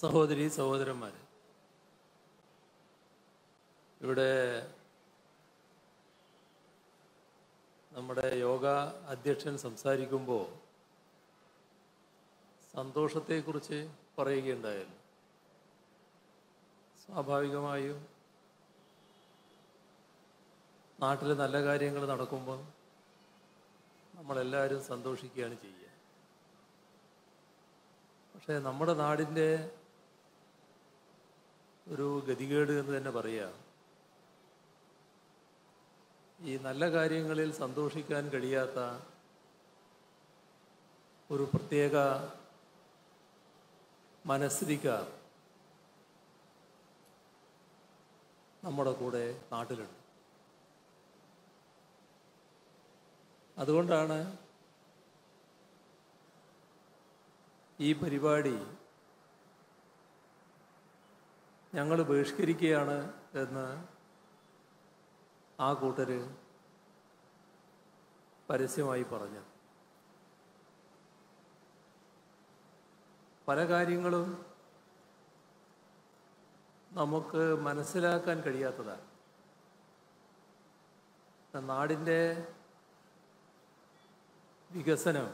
സഹോദരി സഹോദരന്മാർ ഇവിടെ നമ്മുടെ യോഗ അധ്യക്ഷൻ സംസാരിക്കുമ്പോൾ സന്തോഷത്തെക്കുറിച്ച് പറയുകയുണ്ടായല്ലോ സ്വാഭാവികമായും നാട്ടിൽ നല്ല കാര്യങ്ങൾ നടക്കുമ്പോൾ നമ്മളെല്ലാവരും സന്തോഷിക്കുകയാണ് ചെയ്യുക പക്ഷേ നമ്മുടെ നാടിൻ്റെ ഒരു ഗതികേട് എന്ന് തന്നെ പറയാം ഈ നല്ല കാര്യങ്ങളിൽ സന്തോഷിക്കാൻ കഴിയാത്ത ഒരു പ്രത്യേക മനസ്ഥിതിക്കാർ നമ്മുടെ കൂടെ നാട്ടിലുണ്ട് അതുകൊണ്ടാണ് ഈ പരിപാടി ഞങ്ങൾ ബഹിഷ്കരിക്കുകയാണ് എന്ന് ആ കൂട്ടര് പരസ്യമായി പറഞ്ഞു പല കാര്യങ്ങളും നമുക്ക് മനസ്സിലാക്കാൻ കഴിയാത്തതാണ് നാടിൻ്റെ വികസനം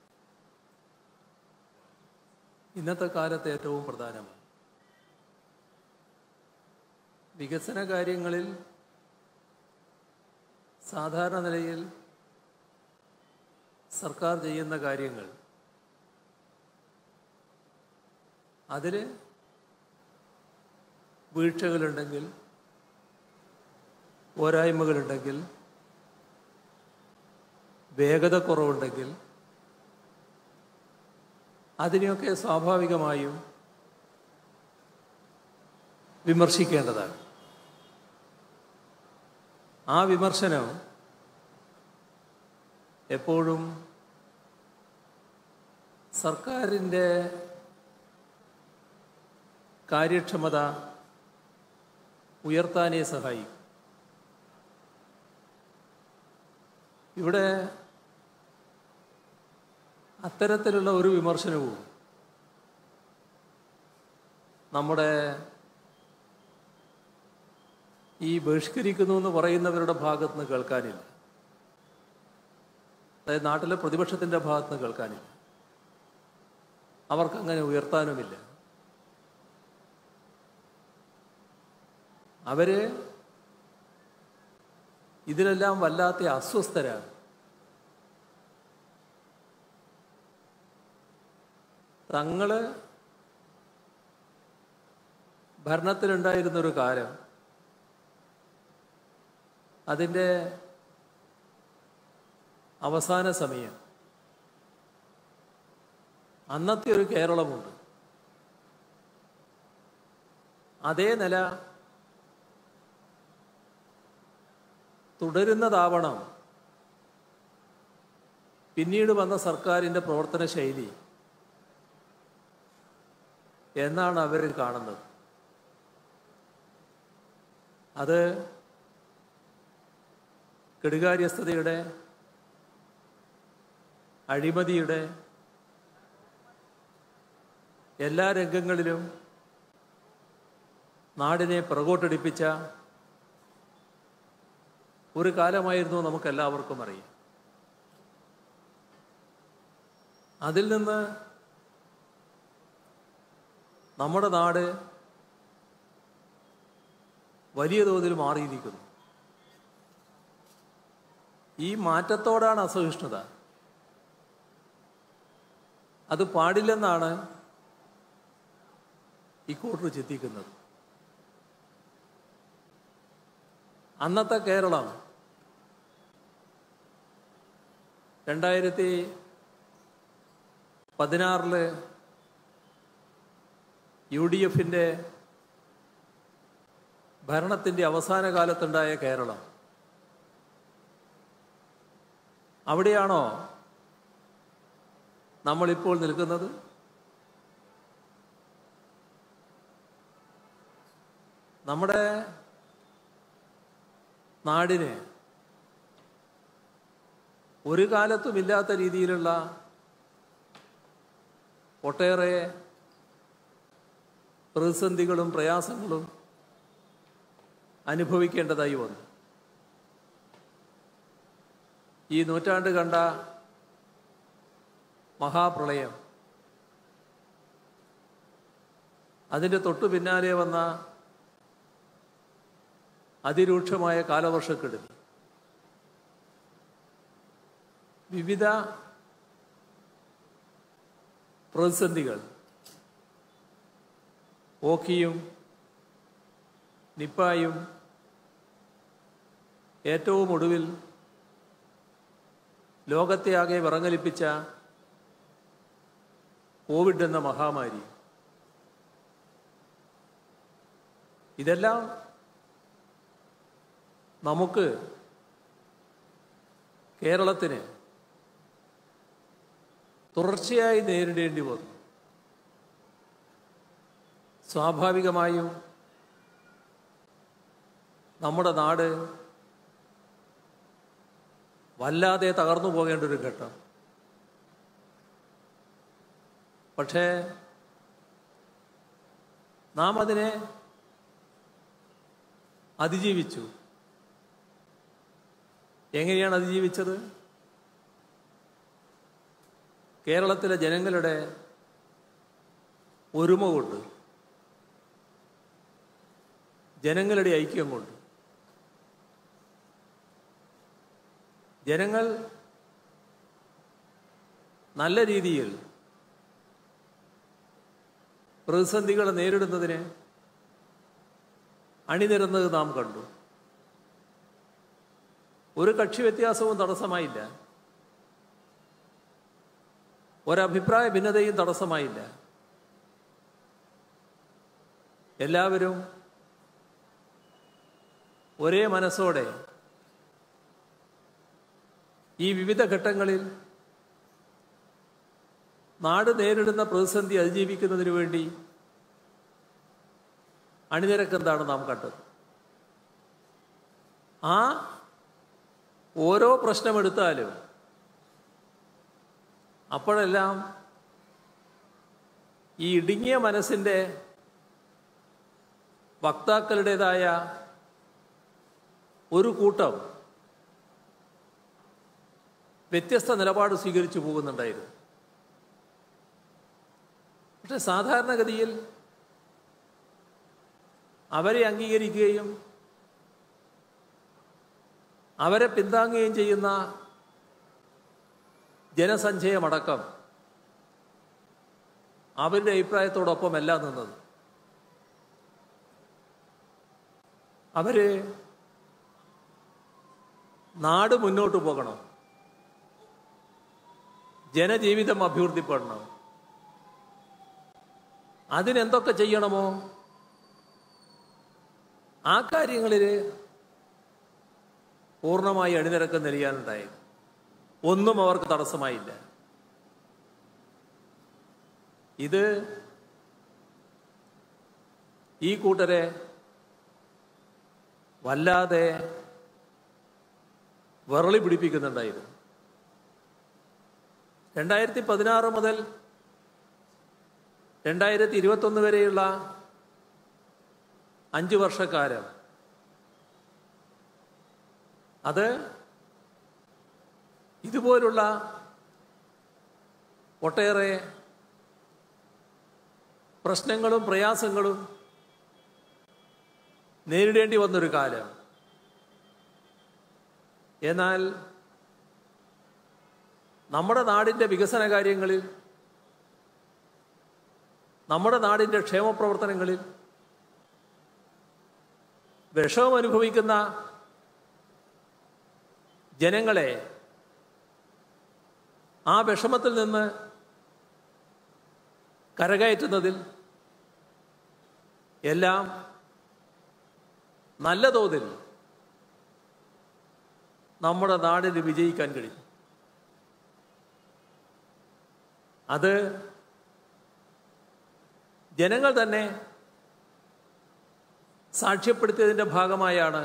ഇന്നത്തെ കാലത്ത് ഏറ്റവും പ്രധാനമാണ് വികസന കാര്യങ്ങളിൽ സാധാരണ നിലയിൽ സർക്കാർ ചെയ്യുന്ന കാര്യങ്ങൾ അതിൽ വീഴ്ചകളുണ്ടെങ്കിൽ പോരായ്മകളുണ്ടെങ്കിൽ വേഗത കുറവുണ്ടെങ്കിൽ അതിനെയൊക്കെ സ്വാഭാവികമായും വിമർശിക്കേണ്ടതാണ് ആ വിമർശനം എപ്പോഴും സർക്കാരിൻ്റെ കാര്യക്ഷമത ഉയർത്താനേ സഹായിക്കും ഇവിടെ അത്തരത്തിലുള്ള ഒരു വിമർശനവും നമ്മുടെ ഈ ബഹിഷ്കരിക്കുന്നു എന്ന് പറയുന്നവരുടെ ഭാഗത്ത് നിന്ന് കേൾക്കാനില്ല അതായത് നാട്ടിലെ പ്രതിപക്ഷത്തിൻ്റെ ഭാഗത്ത് നിന്ന് കേൾക്കാനില്ല അവർക്കങ്ങനെ ഉയർത്താനുമില്ല അവര് ഇതിലെല്ലാം വല്ലാത്ത അസ്വസ്ഥരാണ് തങ്ങള് ഭരണത്തിലുണ്ടായിരുന്നൊരു കാലം അതിൻ്റെ അവസാന സമയം അന്നത്തെ ഒരു കേരളമുണ്ട് അതേ നില തുടരുന്നതാവണം പിന്നീട് വന്ന സർക്കാരിൻ്റെ പ്രവർത്തന ശൈലി എന്നാണ് അവർ കാണുന്നത് അത് കെടുകാര്യസ്ഥതയുടെ അഴിമതിയുടെ എല്ലാ രംഗങ്ങളിലും നാടിനെ പുറകോട്ടടിപ്പിച്ച ഒരു കാലമായിരുന്നു നമുക്കെല്ലാവർക്കും അറിയാം അതിൽ നിന്ന് നമ്മുടെ നാട് വലിയ തോതിൽ മാറിയിരിക്കുന്നു ഈ മാറ്റത്തോടാണ് അസഹിഷ്ണുത അത് പാടില്ലെന്നാണ് ഈ കൂട്ടർ ചിന്തിക്കുന്നത് അന്നത്തെ കേരളം രണ്ടായിരത്തി പതിനാറില് യു ഡി എഫിൻ്റെ ഭരണത്തിൻ്റെ അവസാന കാലത്തുണ്ടായ കേരളം അവിടെയാണോ നമ്മളിപ്പോൾ നിൽക്കുന്നത് നമ്മുടെ നാടിന് ഒരു കാലത്തും ഇല്ലാത്ത രീതിയിലുള്ള ഒട്ടേറെ പ്രതിസന്ധികളും പ്രയാസങ്ങളും അനുഭവിക്കേണ്ടതായി വന്നു ഈ നൂറ്റാണ്ട് കണ്ട മഹാപ്രളയം അതിൻ്റെ തൊട്ടു പിന്നാലെ വന്ന അതിരൂക്ഷമായ കാലവർഷക്കെടുതി വിവിധ പ്രതിസന്ധികൾ ഓക്കിയും നിപ്പായും ഏറ്റവും ഒടുവിൽ ലോകത്തെ ആകെ വിറങ്ങലിപ്പിച്ച കോവിഡ് എന്ന മഹാമാരി ഇതെല്ലാം നമുക്ക് കേരളത്തിന് തുടർച്ചയായി നേരിടേണ്ടി വന്നു സ്വാഭാവികമായും നമ്മുടെ നാട് വല്ലാതെ തകർന്നു പോകേണ്ട ഒരു ഘട്ടം പക്ഷേ നാം അതിനെ അതിജീവിച്ചു എങ്ങനെയാണ് അതിജീവിച്ചത് കേരളത്തിലെ ജനങ്ങളുടെ ഒരുമ കൊണ്ട് ജനങ്ങളുടെ ഐക്യം കൊണ്ട് ജനങ്ങൾ നല്ല രീതിയിൽ പ്രതിസന്ധികളെ നേരിടുന്നതിന് അണിനിരന്നത് നാം കണ്ടു ഒരു കക്ഷി വ്യത്യാസവും തടസ്സമായില്ല ഒരഭിപ്രായ ഭിന്നതയും തടസ്സമായില്ല എല്ലാവരും ഒരേ മനസ്സോടെ ഈ വിവിധ ഘട്ടങ്ങളിൽ നാട് നേരിടുന്ന പ്രതിസന്ധി അതിജീവിക്കുന്നതിന് വേണ്ടി അണിനിരക്കെന്താണ് നാം കണ്ടത് ആ ഓരോ പ്രശ്നമെടുത്താലും അപ്പോഴെല്ലാം ഈ ഇടുങ്ങിയ മനസ്സിൻ്റെ വക്താക്കളുടേതായ ഒരു കൂട്ടം വ്യത്യസ്ത നിലപാട് സ്വീകരിച്ചു പോകുന്നുണ്ടായിരുന്നു പക്ഷെ സാധാരണഗതിയിൽ അവരെ അംഗീകരിക്കുകയും അവരെ പിന്താങ്ങുകയും ചെയ്യുന്ന ജനസഞ്ചയമടക്കം അവരുടെ അഭിപ്രായത്തോടൊപ്പമല്ല നിന്നത് അവര് നാട് മുന്നോട്ട് പോകണം ജനജീവിതം അഭിവൃദ്ധിപ്പെടണം അതിനെന്തൊക്കെ ചെയ്യണമോ ആ കാര്യങ്ങളിൽ പൂർണ്ണമായി അണിനിരക്കം നെറിയാനുണ്ടായി ഒന്നും അവർക്ക് തടസ്സമായില്ല ഇത് ഈ കൂട്ടരെ വല്ലാതെ വിറളി പിടിപ്പിക്കുന്നുണ്ടായിരുന്നു രണ്ടായിരത്തി പതിനാറ് മുതൽ രണ്ടായിരത്തി ഇരുപത്തൊന്ന് വരെയുള്ള അഞ്ച് വർഷക്കാലം അത് ഇതുപോലുള്ള ഒട്ടേറെ പ്രശ്നങ്ങളും പ്രയാസങ്ങളും നേരിടേണ്ടി വന്നൊരു കാലം എന്നാൽ നമ്മുടെ നാടിൻ്റെ വികസന കാര്യങ്ങളിൽ നമ്മുടെ നാടിൻ്റെ ക്ഷേമപ്രവർത്തനങ്ങളിൽ വിഷമം അനുഭവിക്കുന്ന ജനങ്ങളെ ആ വിഷമത്തിൽ നിന്ന് കരകയറ്റുന്നതിൽ എല്ലാം നല്ല തോതിൽ നമ്മുടെ നാടിന് വിജയിക്കാൻ കഴിയും അത് ജനങ്ങൾ തന്നെ സാക്ഷ്യപ്പെടുത്തിയതിൻ്റെ ഭാഗമായാണ്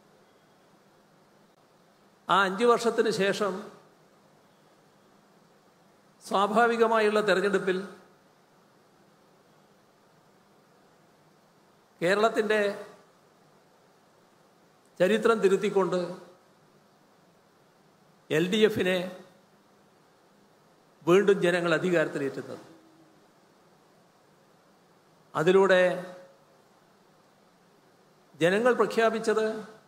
ആ അഞ്ചു വർഷത്തിന് ശേഷം സ്വാഭാവികമായുള്ള തെരഞ്ഞെടുപ്പിൽ കേരളത്തിൻ്റെ ചരിത്രം തിരുത്തിക്കൊണ്ട് എൽ ഡി എഫിനെ വീണ്ടും ജനങ്ങൾ അധികാരത്തിലേറ്റുന്നത് അതിലൂടെ ജനങ്ങൾ പ്രഖ്യാപിച്ചത്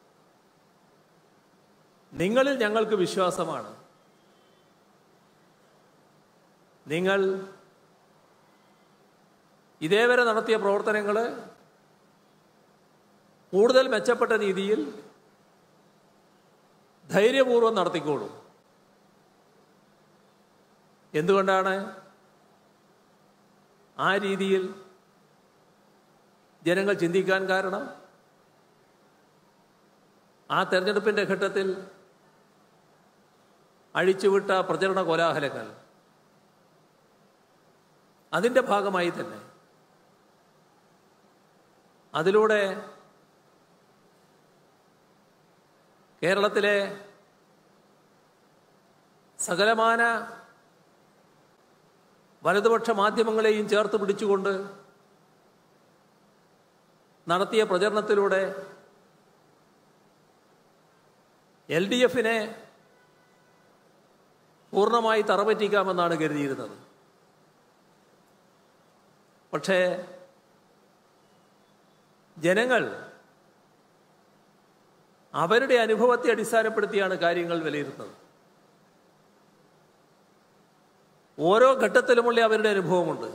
നിങ്ങളിൽ ഞങ്ങൾക്ക് വിശ്വാസമാണ് നിങ്ങൾ ഇതേവരെ നടത്തിയ പ്രവർത്തനങ്ങൾ കൂടുതൽ മെച്ചപ്പെട്ട രീതിയിൽ ധൈര്യപൂർവ്വം നടത്തിക്കോളൂ എന്തുകൊണ്ടാണ് ആ രീതിയിൽ ജനങ്ങൾ ചിന്തിക്കാൻ കാരണം ആ തെരഞ്ഞെടുപ്പിൻ്റെ ഘട്ടത്തിൽ അഴിച്ചുവിട്ട പ്രചരണ കോലാഹലങ്ങൾ അതിൻ്റെ ഭാഗമായി തന്നെ അതിലൂടെ കേരളത്തിലെ സകലമാന വലതുപക്ഷ മാധ്യമങ്ങളെയും ചേർത്ത് പിടിച്ചുകൊണ്ട് നടത്തിയ പ്രചരണത്തിലൂടെ എൽ ഡി എഫിനെ പൂർണ്ണമായി തറപറ്റിക്കാമെന്നാണ് കരുതിയിരുന്നത് പക്ഷേ ജനങ്ങൾ അവരുടെ അനുഭവത്തെ അടിസ്ഥാനപ്പെടുത്തിയാണ് കാര്യങ്ങൾ വിലയിരുത്തുന്നത് ഓരോ ഘട്ടത്തിലുമുള്ള അവരുടെ അനുഭവമുണ്ട്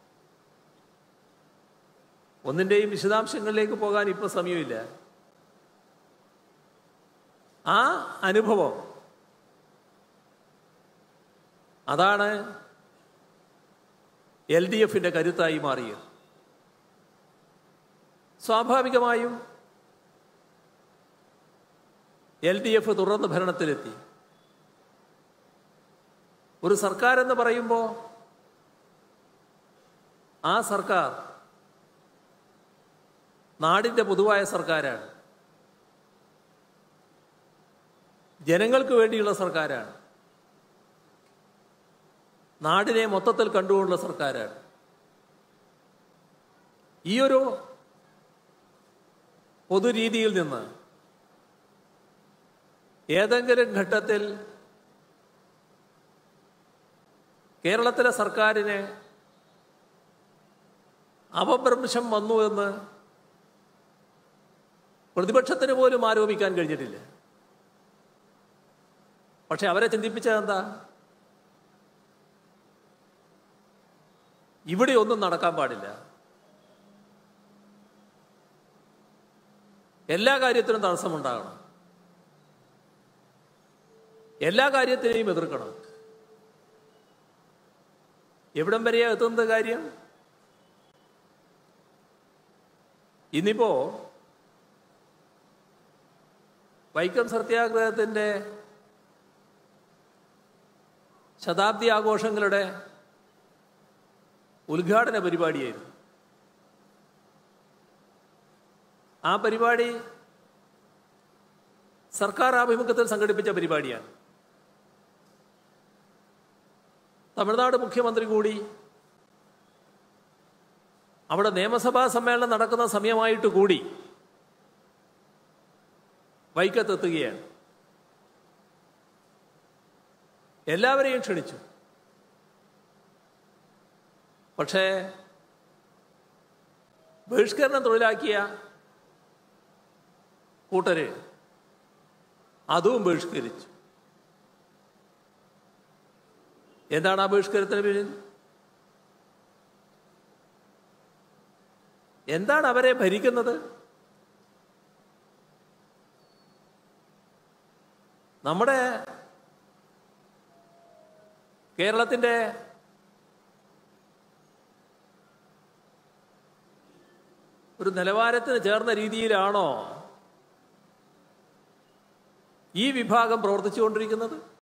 ഒന്നിൻ്റെയും വിശദാംശങ്ങളിലേക്ക് പോകാൻ ഇപ്പോൾ സമയമില്ല ആ അനുഭവം അതാണ് എൽ ഡി എഫിൻ്റെ കരുത്തായി മാറിയത് സ്വാഭാവികമായും എൽ ഡി എഫ് തുടർന്ന് ഭരണത്തിലെത്തി ഒരു സർക്കാർ എന്ന് പറയുമ്പോൾ ആ സർക്കാർ നാടിൻ്റെ പൊതുവായ സർക്കാരാണ് ജനങ്ങൾക്ക് വേണ്ടിയുള്ള സർക്കാരാണ് നാടിനെ മൊത്തത്തിൽ കണ്ടുകൊണ്ടുള്ള സർക്കാരാണ് ഈ ഒരു പൊതുരീതിയിൽ നിന്ന് ഏതെങ്കിലും ഘട്ടത്തിൽ കേരളത്തിലെ സർക്കാരിന് അപഭ്രംശം വന്നു എന്ന് പ്രതിപക്ഷത്തിന് പോലും ആരോപിക്കാൻ കഴിഞ്ഞിട്ടില്ല പക്ഷെ അവരെ ചിന്തിപ്പിച്ചത് എന്താ ഇവിടെ ഒന്നും നടക്കാൻ പാടില്ല എല്ലാ കാര്യത്തിനും തടസ്സമുണ്ടാകണം എല്ലാ കാര്യത്തിനെയും എതിർക്കണം എവിടം വരെയാ എത്തുന്നത് കാര്യം ഇന്നിപ്പോ വൈക്കം സത്യാഗ്രഹത്തിന്റെ ശതാബ്ദി ആഘോഷങ്ങളുടെ ഉദ്ഘാടന പരിപാടിയായിരുന്നു ആ പരിപാടി സർക്കാർ ആഭിമുഖ്യത്തിൽ സംഘടിപ്പിച്ച പരിപാടിയാണ് തമിഴ്നാട് മുഖ്യമന്ത്രി കൂടി അവിടെ നിയമസഭാ സമ്മേളനം നടക്കുന്ന സമയമായിട്ട് കൂടി വൈക്കത്തെത്തുകയാണ് എല്ലാവരെയും ക്ഷണിച്ചു പക്ഷേ ബഹിഷ്കരണം തൊഴിലാക്കിയ കൂട്ടര് അതും ബഹിഷ്കരിച്ചു എന്താണ് ആ ബഹിഷ്കരണത്തിന് പിന്നിൽ എന്താണ് അവരെ ഭരിക്കുന്നത് നമ്മുടെ കേരളത്തിൻ്റെ ഒരു നിലവാരത്തിന് ചേർന്ന രീതിയിലാണോ ഈ വിഭാഗം പ്രവർത്തിച്ചുകൊണ്ടിരിക്കുന്നത്